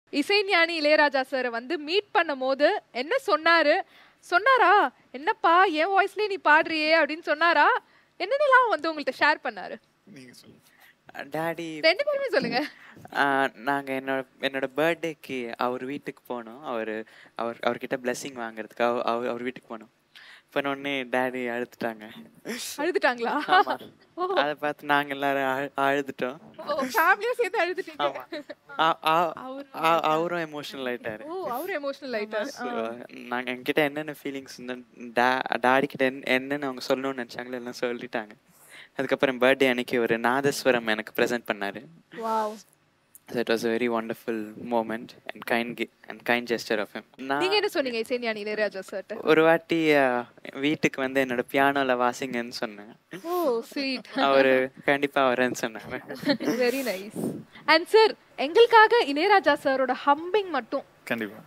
இசைஞானி இளையராஜா சாரை வந்து மீட் பண்ணும்போது என்ன சொன்னாரு சொன்னாரா என்னப்பா என் வாய்ஸ்லயே நீ பாடுறியே அப்படின்னு சொன்னாரா என்னென்னலாம் வந்து உங்கள்ட்ட ஷேர் பண்ணாரு நீங்க சொல்லுங்க டாடி ரெண்டு பேருமே சொல்லுங்க நாங்கள் என்னோட என்னோட பர்த்டேக்கு அவர் வீட்டுக்கு போனோம் அவர் அவர் அவர்கிட்ட blessing வாங்குறதுக்கு அவ- அவர் அவர் வீட்டுக்கு போனோம் உடனே டாடி அழுதுட்டாங்க அழுதுட்டாங்களா ஆமா ஓ அதை பார்த்து நாங்கள் எல்லாரும் அழு- அழுதுட்டோம் ஓ ஃபேமிலியா சேர்ந்து அழுதுட்டீங்க ஆமா ஆ- ஆ- அவரு- ஆ- அவரும் எமோஷனல் ஆயிட்டாரு ஓ அவரு எமோஷனல் ஆயிட்டாரு So, நாங்க என்கிட்ட என்னென்ன ஃபீலிங்ஸ் டாடி கிட்ட என்ன- என்னென்ன அவங்க சொல்லணும்னு நினைச்சாங்களோ எல்லாம் சொல்லிட்டாங்க அதுக்கப்புறம் பர்த்டே அன்னைக்கு ஒரு நாதஸ்வரம் எனக்கு ப்ரெசென்ட் பண்ணாரு wow So it was a very wonderful moment and kind gi- and kind gesture of him. நீங்க நான் என்ன சொன்னீங்க இசைஞானி இளையராஜா சார்ட்ட ஒரு வாட்டி அஹ், வீட்டுக்கு வந்து என்னோட பியானோல வாசிங்கன்னு சொன்னேன் ஓ ஸ்வீட் அவரு கண்டிப்பா வரேன்னு சொன்னாங்க வெரி நைஸ் அண்ட் சார் எங்களுக்காக இளையராஜா சாரோட ஹம்பிங் மட்டும் கண்டிப்பா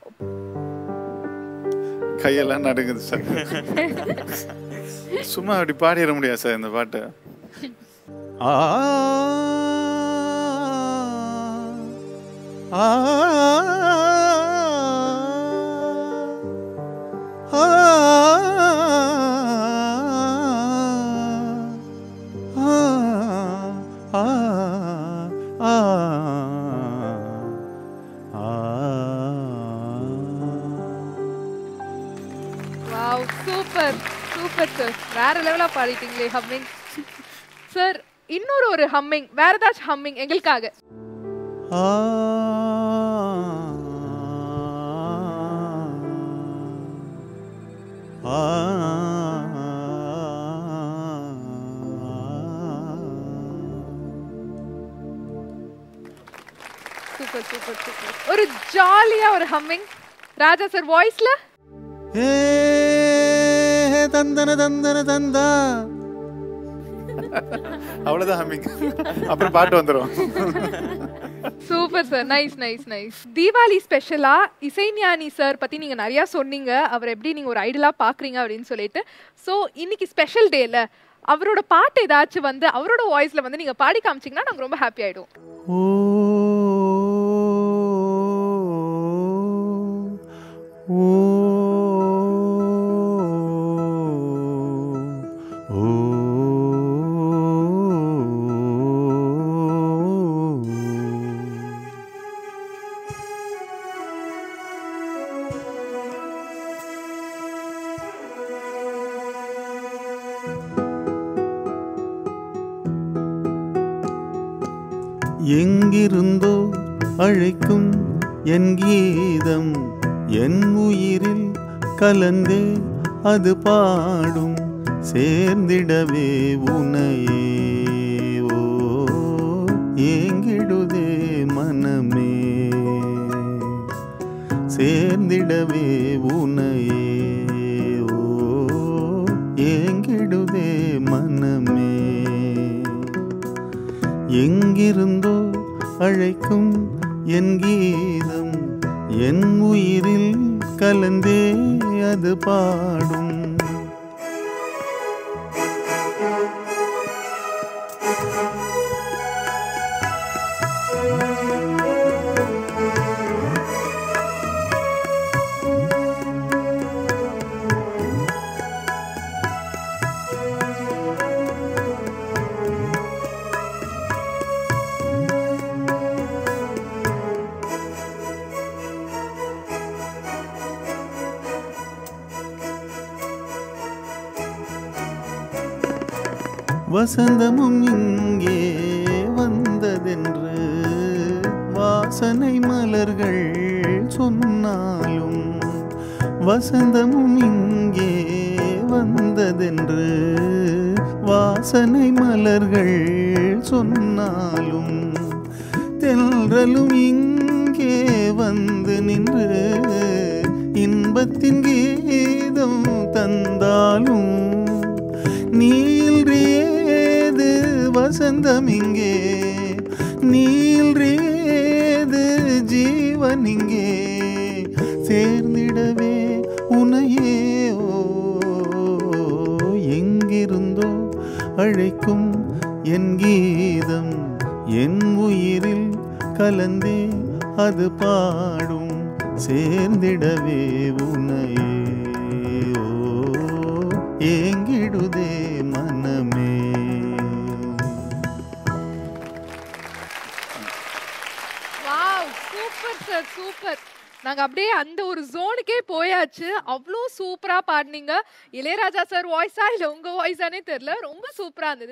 கையெல்லாம் நடுங்குது சார் சும்மா அப்படி பாடிட முடியாது சார் இந்த பாட்டு ஆ ஆ ஆ வாவ் சூப்பர் சூப்பர் சார் வேற லெவலா பாடிட்டீங்களே ஹம்மிங் சார் இன்னொரு ஒரு ஹம்மிங் வேற ஏதாச்சும் ஹம்மிங் எங்களுக்காக ஆ ஆ சூப்பர் சூப்பர் சூப்பர் ஒரு ஜாலியா ஒரு ஹம்மிங் ராஜா சார் வாய்ஸ்ல ஏ தந்தன தந்தன தந்தா அவ்வளவுதான் ஹம்மிங் அப்புறம் பாட்டு வந்துடும் super sir nice nice nice Deepavali ஸ்பெஷலா இசைஞானி சார் பத்தி நீங்க நிறைய சொன்னீங்க அவர் எப்படி நீங்க ஒரு ஐடலா பாக்குறீங்க அப்படின்னு சொல்லிட்டு ஸோ இன்னைக்கு ஸ்பெஷல் டேல அவரோட பாட்டு ஏதாச்சும் வந்து அவரோட வாய்ஸ்ல வந்து நீங்க பாடி காமிச்சீங்கன்னா நாங்க ரொம்ப ஹாப்பி ஆயிடும் ஓ ஓ ஓ எங்கிருந்தோ அழைக்கும் என் கீதம் என் உயிரில் கலந்தே அது பாடும் சேர்ந்திடவே உனையே ஓ ஏங்கிடுதே மனமே சேர்ந்திடவே உனையே ஓ ஏங்கிடுதே மனமே எங்கிருந்தோ அழைக்கும் என் கீதம் என் உயிரில் கலந்தே அது பாடும் வசந்தமும் இங்கே வந்ததென்று வாசனை மலர்கள் சொன்னாலும் வசந்தமும் இங்கே வந்ததென்று வாசனை மலர்கள் சொன்னாலும் தென்றலும் இங்கே வந்து நின்று இன்பத்தின் கீதம் தந்தாலும் நீல்றியேது வசந்தம் இங்கே நீல்றியேது ஜீவன் இங்கே சேர்ந்திடவே உனையே ஓ எங்கிருந்தோ அழைக்கும் என் கீதம் என் உயிரில் கலந்தே அது பாடும் சேர்ந்திடவே உனையே ஓ ஏங்கிடுதே மனமே வாவ் சூப்பர் சார் சூப்பர் நாங்க அப்படியே அந்த ஒரு ஜோனுக்கே போயாச்சு அவ்வளோ சூப்பரா பாடினீங்க இளையராஜா சார் வாய்ஸா இல்ல உங்க வாய்ஸானே தெரியல ரொம்ப சூப்பரா இருந்தது